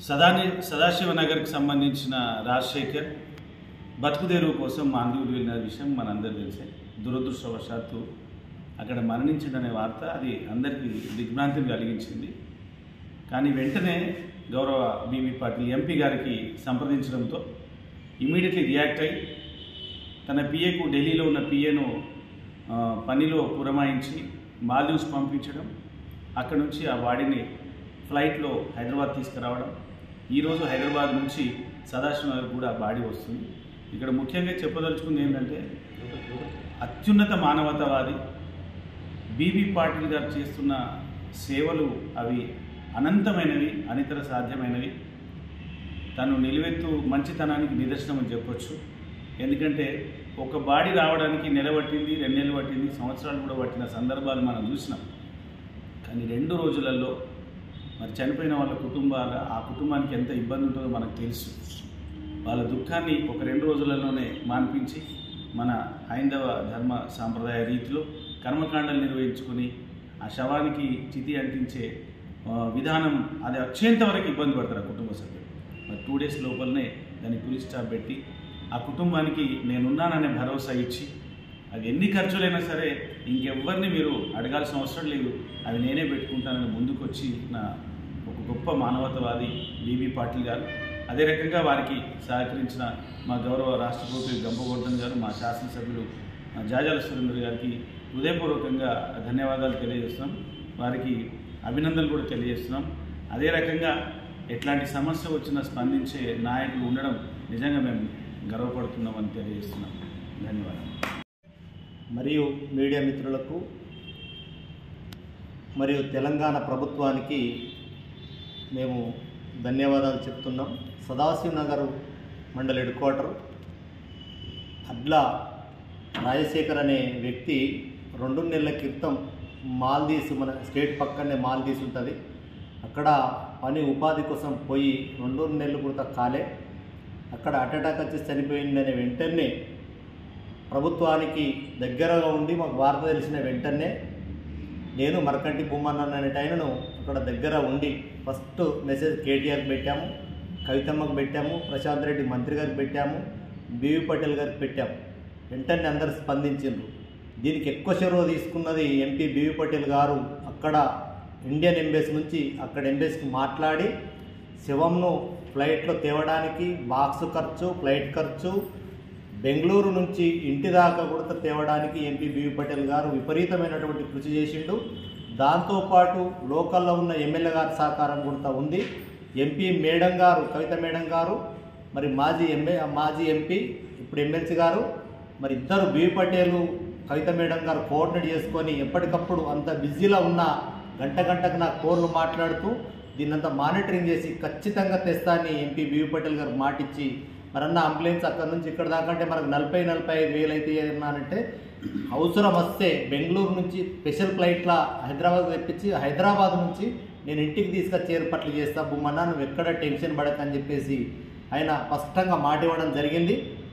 సదాని సదాశివ నగర్కి సంబంధించిన రాజశేఖర్ బతుకుదెరువు కోసం మాందీవులు వెళ్ళిన విషయం మనందరూ తెలిసే దురదృష్టవశాత్తు అక్కడ మరణించిందనే వార్త అది అందరికీ దిగ్భ్రాంతిని కలిగించింది కానీ వెంటనే గౌరవ బీవీ పాటిల్ ఎంపీ గారికి సంప్రదించడంతో ఇమీడియట్లీ రియాక్ట్ అయ్యి తన పిఏకు ఢిల్లీలో ఉన్న పిఏను పనిలో పురమాయించి మాల్దీవ్స్ పంపించడం అక్కడ నుంచి ఆ బాడీని ఫ్లైట్లో హైదరాబాద్ తీసుకురావడం ఈరోజు హైదరాబాద్ నుంచి సదాశివ నగర్ కూడా బాడీ వస్తుంది ఇక్కడ ముఖ్యంగా చెప్పదలుచుకుంది ఏంటంటే అత్యున్నత మానవతావాది బీబీ పాటిల్ గారు చేస్తున్న సేవలు అవి అనంతమైనవి అనితర సాధ్యమైనవి తను నిలువెత్తు మంచితనానికి నిదర్శనం అని చెప్పొచ్చు ఎందుకంటే ఒక బాడీ రావడానికి నెల పట్టింది రెండు నెలలు పట్టింది సంవత్సరాలు కూడా పట్టిన సందర్భాలు మనం చూసినాం కానీ రెండు రోజులలో మరి చనిపోయిన వాళ్ళ కుటుంబాల ఆ కుటుంబానికి ఎంత ఇబ్బంది ఉంటుందో మనకు తెలుసు వాళ్ళ దుఃఖాన్ని ఒక రెండు రోజులలోనే మాన్పించి మన హైందవ ధర్మ సాంప్రదాయ రీతిలో కర్మకాండలు నిర్వహించుకొని ఆ శవానికి చితి అంటించే ఆ, విధానం అది వచ్చేంత వరకు ఇబ్బంది పడతారు ఆ కుటుంబ సభ్యులు మరి టూ డేస్ లోపలనే దాన్ని పోలీస్ స్టాప్ పెట్టి ఆ కుటుంబానికి నేనున్నాననే భరోసా ఇచ్చి అది ఎన్ని ఖర్చులైనా సరే ఇంకెవ్వరిని మీరు అడగాల్సిన అవసరం లేదు అది నేనే పెట్టుకుంటానని ముందుకొచ్చి నా ఒక గొప్ప మానవతావాది బీబీ పాటిల్ గారు అదే రకంగా వారికి సహకరించిన మా గౌరవ రాష్ట్ర ప్రభుత్వ గంపగోర్ధన్ గారు మా శాసనసభ్యులు మా జాజాల సురేంద్ర గారికి హృదయపూర్వకంగా ధన్యవాదాలు తెలియజేస్తున్నాం వారికి అభినందనలు కూడా తెలియజేస్తున్నాం అదే రకంగా ఎట్లాంటి సమస్య వచ్చినా స్పందించే నాయకులు ఉండడం నిజంగా మేము గర్వపడుతున్నామని తెలియజేస్తున్నాం ధన్యవాదాలు మరియు మీడియా మిత్రులకు మరియు తెలంగాణ ప్రభుత్వానికి మేము ధన్యవాదాలు చెప్తున్నాం సదాశివ్ నగర్ మండల్ హెడ్ క్వార్టర్ అడ్ల రాజశేఖర్ అనే వ్యక్తి రెండు నెలల క్రితం మాల్దీస్ మన స్టేట్ పక్కనే మాల్దీస్ ఉంటుంది అక్కడ పని ఉపాధి కోసం పోయి రెండు నెలలు కూడా కాలే అక్కడ అటాక్ వచ్చి చనిపోయిందనే వెంటనే ప్రభుత్వానికి దగ్గరగా ఉండి మాకు వార్త తెలిసిన వెంటనే నేను మరకంటి బొమ్మన్న అనే ఆయనను అక్కడ దగ్గర ఉండి ఫస్ట్ మెసేజ్ కేటీఆర్కి పెట్టాము కవితమ్మకు పెట్టాము ప్రశాంత్ రెడ్డి మంత్రి గారికి పెట్టాము బీవీ పటేల్ గారికి పెట్టాము వెంటనే అందరు స్పందించిండ్రు దీనికి ఎక్కువ చొరవ తీసుకున్నది ఎంపీ బీవీ పటేల్ గారు అక్కడ ఇండియన్ ఎంబసీ నుంచి అక్కడ ఎంబసీకి మాట్లాడి శివంను ఫ్లైట్లో తేవడానికి బాక్స్ ఖర్చు ఫ్లైట్ ఖర్చు బెంగళూరు నుంచి ఇంటి దాకా కూడా తేవడానికి ఎంపీ బీవీ పటేల్ గారు విపరీతమైనటువంటి కృషి చేసిండు దాంతోపాటు లోకల్లో ఉన్న ఎమ్మెల్యే గారి సహకారం కూడా ఉంది ఎంపీ మేడం గారు కవిత మేడం గారు మరి మాజీ ఎంఏ మాజీ ఎంపీ ఇప్పుడు ఎమ్మెల్సీ గారు మరి ఇద్దరు బీవీ పటేలు కవిత మేడం గారు కోఆర్డినేట్ చేసుకొని ఎప్పటికప్పుడు అంత బిజీలో ఉన్న గంట గంటకు నాకు ఫోన్లు మాట్లాడుతూ దీన్నంతా మానిటరింగ్ చేసి ఖచ్చితంగా తెస్తా అని ఎంపీ బీవీ పటేల్ గారు మాటిచ్చి మరన్న అంబులెన్స్ అక్కడ నుంచి ఇక్కడ దాకా అంటే మనకు నలభై నలభై ఐదు వేలు అయితే అన్నానంటే అవసరం వస్తే బెంగళూరు నుంచి స్పెషల్ ఫ్లైట్లా హైదరాబాద్ తెప్పించి హైదరాబాద్ నుంచి నేను ఇంటికి తీసుకొచ్చి ఏర్పాట్లు చేస్తా బొమ్మన్నా నువ్వు ఎక్కడ టెన్షన్ పడకని చెప్పేసి ఆయన స్పష్టంగా మాట ఇవ్వడం జరిగింది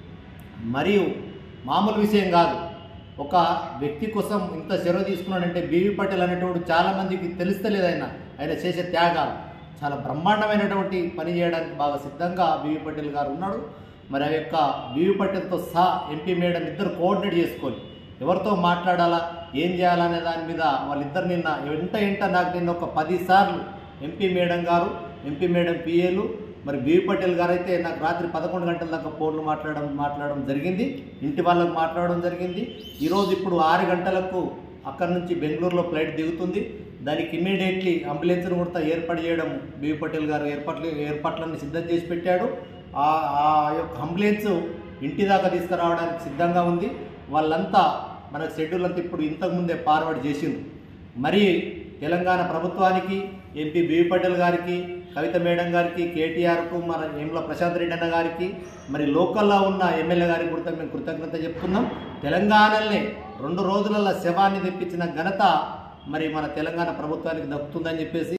మరియు మామూలు విషయం కాదు ఒక వ్యక్తి కోసం ఇంత చొరవ తీసుకున్నాడంటే బీవీ పటేల్ అనేటువంటి చాలా మందికి తెలుస్తలేదు ఆయన ఆయన చేసే త్యాగాలు చాలా బ్రహ్మాండమైనటువంటి పని చేయడానికి బాగా సిద్ధంగా బీవీ పటేల్ గారు ఉన్నాడు మరి ఆ యొక్క బీవీ పటేల్తో సహా ఎంపీ మేడం ఇద్దరు కోఆర్డినేట్ చేసుకొని ఎవరితో మాట్లాడాలా ఏం చేయాలనే దాని మీద వాళ్ళిద్దరు నిన్న ఎంట ఎంట నాకు నిన్న ఒక పది సార్లు ఎంపీ మేడం గారు ఎంపీ మేడం పిఏలు మరి బీవీ పటేల్ గారు అయితే నాకు రాత్రి పదకొండు గంటల దాకా ఫోన్లు మాట్లాడడం మాట్లాడడం జరిగింది ఇంటి వాళ్ళకు మాట్లాడడం జరిగింది ఈరోజు ఇప్పుడు ఆరు గంటలకు అక్కడి నుంచి బెంగళూరులో ఫ్లైట్ దిగుతుంది దానికి ఇమ్మీడియట్లీ అంబులెన్స్ను కూడా ఏర్పాటు చేయడం బీవీ పటేల్ గారు ఏర్పాట్లు ఏర్పాట్లన్నీ సిద్ధం చేసి పెట్టాడు ఆ ఆ యొక్క అంబులెన్స్ ఇంటి దాకా తీసుకురావడానికి సిద్ధంగా ఉంది వాళ్ళంతా మనకు షెడ్యూల్ అంతా ఇప్పుడు ఇంతకుముందే ఫార్వర్డ్ చేసిండ్రు మరి తెలంగాణ ప్రభుత్వానికి ఎంపీ బీవీ పటేల్ గారికి కవిత మేడం గారికి కేటీఆర్కు మన ఏమ్ల ప్రశాంత్ రెడ్డి అన్న గారికి మరి లోకల్లో ఉన్న ఎమ్మెల్యే గారికి కూడా మేము కృతజ్ఞత చెప్తున్నాం తెలంగాణలోనే రెండు రోజులలో శవాన్ని తెప్పించిన ఘనత మరి మన తెలంగాణ ప్రభుత్వానికి దక్కుతుందని చెప్పేసి